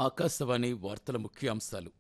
ఆకాశవాణి వార్తల ముఖ్యాంశాలు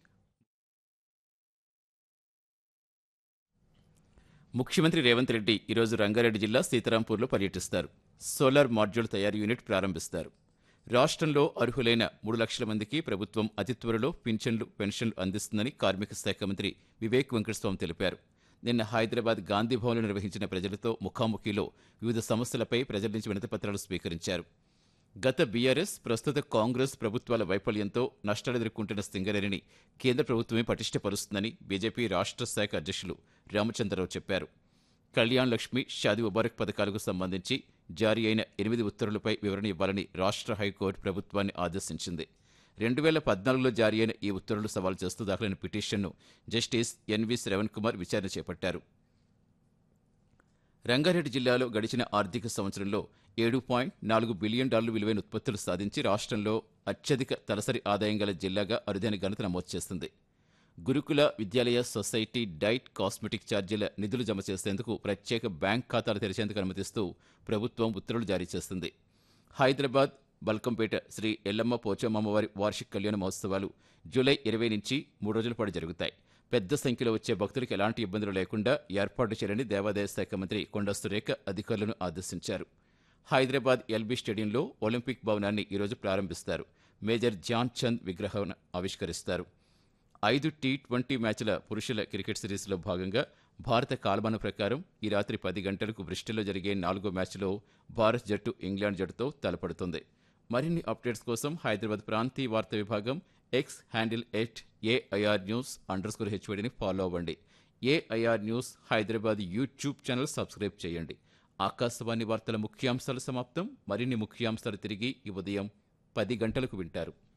ముఖ్యమంత్రి రేవంత్ రెడ్డి ఈరోజు రంగారెడ్డి జిల్లా సీతారాంపూర్లో పర్యటిస్తారు సోలార్ మాడ్యూల్ తయారీ యూనిట్ ప్రారంభిస్తారు రాష్ట్రంలో అర్హులైన మూడు లక్షల మందికి ప్రభుత్వం అతి త్వరలో పింఛన్లు పెన్షన్లు అందిస్తుందని కార్మిక శాఖ మంత్రి వివేక్ వెంకటస్వామి తెలిపారు నిన్న హైదరాబాద్ గాంధీ భవన్లో నిర్వహించిన ప్రజలతో ముఖాముఖిలో వివిధ సమస్యలపై ప్రజల నుంచి వినతిపత్రాలు స్వీకరించారు గత బీఆర్ఎస్ ప్రస్తుత కాంగ్రెస్ ప్రభుత్వాల వైఫల్యంతో నష్టాలు ఎదుర్కొంటున్న సింగరేణిని కేంద్ర ప్రభుత్వమే పటిష్టపరుస్తుందని బీజేపీ రాష్ట్ర శాఖ అధ్యక్షులు రామచంద్రరావు చెప్పారు కళ్యాణ్ లక్ష్మి షాదీ ముబారక్ పథకాలకు సంబంధించి జారీ అయిన ఎనిమిది ఉత్తర్వులపై వివరణ ఇవ్వాలని రాష్ట్ర హైకోర్టు ప్రభుత్వాన్ని ఆదేశించింది రెండు వేల పద్నాలుగులో జారీ అయిన ఈ ఉత్తర్వులు సవాల్ చేస్తూ దాఖలైన పిటిషన్ను జస్టిస్ ఎన్వి శ్రవణ్ కుమార్ విచారణ చేపట్టారు రంగారెడ్డి జిల్లాలో గడిచిన ఆర్థిక సంవత్సరంలో ఏడు పాయింట్ నాలుగు బిలియన్ డాలర్ల విలువైన ఉత్పత్తులు సాధించి రాష్ట్రంలో అత్యధిక తలసరి ఆదాయం గల జిల్లాగా అరుదైన ఘనత నమోదు చేస్తుంది గురుకుల విద్యాలయ సొసైటీ డైట్ కాస్మెటిక్ ఛార్జీల నిధులు జమ చేసేందుకు ప్రత్యేక బ్యాంక్ ఖాతాలు తెరిచేందుకు అనుమతిస్తూ ప్రభుత్వం ఉత్తర్వులు జారీ చేస్తుంది హైదరాబాద్ బల్కంపేట శ్రీ ఎల్లమ్మ పోచమ్మవారి వార్షిక కళ్యాణ మహోత్సవాలు జూలై ఇరవై నుంచి మూడు రోజుల పాటు జరుగుతాయి పెద్ద సంఖ్యలో వచ్చే భక్తులకు ఎలాంటి ఇబ్బందులు లేకుండా ఏర్పాటు చేయాలని దేవాదాయ శాఖ మంత్రి కొండ సురేఖ అధికారులను ఆదేశించారు హైదరాబాద్ ఎల్బీ స్టేడియంలో ఒలింపిక్ భవనాన్ని ఈరోజు ప్రారంభిస్తారు మేజర్ ధ్యాన్ చంద్ విగ్రహాన్ని ఆవిష్కరిస్తారు ఐదు టీ ట్వంటీ మ్యాచ్ల పురుషుల క్రికెట్ సిరీస్లో భాగంగా భారత కాలమానం ప్రకారం ఈ రాత్రి పది గంటలకు బ్రిస్టల్లో జరిగే నాలుగో మ్యాచ్లో భారత్ జట్టు ఇంగ్లాండ్ జట్టుతో తలపడుతుంది మరిన్ని అప్డేట్స్ కోసం హైదరాబాద్ ప్రాంతీయ వార్తా విభాగం X handle at AIR news underscore హెచ్వడిని ఫాలో అవ్వండి AIR news Hyderabad YouTube channel subscribe చేయండి ఆకాశవాణి వార్తల ముఖ్యాంశాలు సమాప్తం మరిన్ని ముఖ్యాంశాలు తిరిగి ఈ ఉదయం పది గంటలకు వింటారు